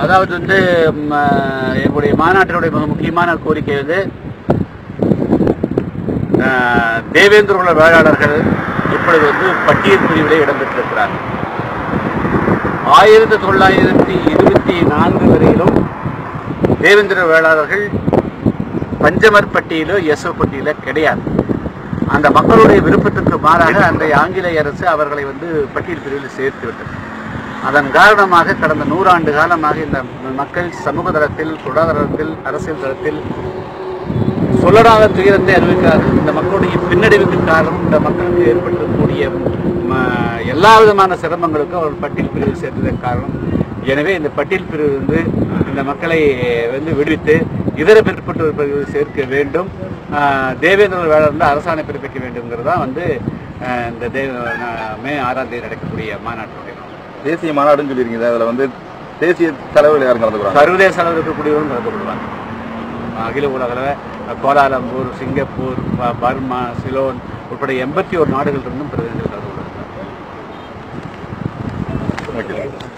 அதாவது வந்து ம், அஹ், எங்களுடைய மாநாட்டினுடைய மிக முக்கியமான கோரிக்கை வந்து அஹ், தேவேந்திர குல வேளாளர்கள் இப்பொழுது வந்து பட்டியல் பிரிவிலே இடம்பெற்றிருக்கிறார்கள் ஆயிரத்தி தொள்ளாயிரத்தி இருபத்தி நான்கு வரையிலும் தேவேந்திர வேளாளர்கள் பஞ்சமர் பட்டியலோ எஸ்ஓ பட்டியலோ கிடையாது அந்த மக்களுடைய விருப்பத்துக்கு மாறாக அன்றைய ஆங்கிலேய அரசு அவர்களை வந்து பட்டியல் பிரிவில் சேர்த்து விட்டது அதன் காரணமாக கடந்த நூறாண்டு காலமாக இந்த மக்கள் சமூக தளத்தில் பொருளாதாரத்தில் அரசியல் தளத்தில் சொல்லடாத துயரத்தை அறிவிக்கிறார்கள் இந்த மக்களுடைய பின்னடைவுக்கு காரணம் இந்த மக்களுக்கு ஏற்பட்டிருக்கக்கூடிய ம, எல்லா விதமான சிரமங்களுக்கும் அவர்கள் பட்டியல் பிரிவில் சேர்த்ததற்கு காரணம் எனவே இந்த பட்டியல் பிரிவு வந்து இந்த மக்களை வந்து விடுவித்து இதர பிற்பட்டோர் பிரிவில் சேர்க்க வேண்டும் ஆஹ், தேவேந்திர வேளாண் வந்து அரசாணை பிறப்பிக்க வேண்டும்ங்கிறது தான் வந்து ஆஹ், இந்த தேவ ஆஹ், மே ஆறாம் தேதி நடக்கக்கூடிய மாநாட்டுடைய நோக்கம். தேசிய மாநாடுன்னு சொல்லியிருக்கீங்க அதுல வந்து தேசிய தலைவர்கள் யாரும் கலந்துக்கிறாங்க சர்வதேச அளவில் இருக்கக்கூடியவரும் கலந்து கொள்வாங்க அகில உலக அளவில் கோலாலம்பூர் சிங்கப்பூர் ப- பர்மா சிலோன் உட்பட எண்பத்தி ஒரு நாடுகள் இருந்தும் பிரதிநிதிகள் கலந்து கொள்வாங்க ஓகே